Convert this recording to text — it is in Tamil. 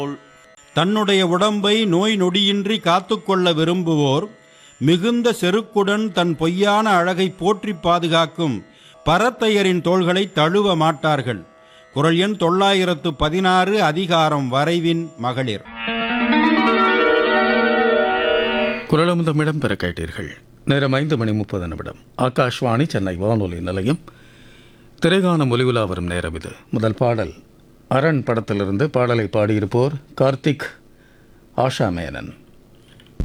தன்னுடைய உடம்பை நோய் நொடியின்றி காத்துக்கொள்ள விரும்புவோர் மிகுந்த செருக்குடன் தன் பொய்யான அழகை போற்றி பாதுகாக்கும் பரத்தையரின் தோள்களை தழுவ மாட்டார்கள் குரல் எண் தொள்ளாயிரத்து பதினாறு அதிகாரம் வரைவின் மகளிர் குரலமும் தம்மிடம் பெற கேட்டீர்கள் நேரம் ஐந்து மணி முப்பது நிமிடம் ஆகாஷ்வாணி சென்னை வானொலி நிலையம் திரைகான ஒலிவுலா வரும் நேரம் இது முதல் பாடல் அரண் படத்திலிருந்து பாடலை பாடியிருப்போர் கார்த்திக் ஆஷா மேனன்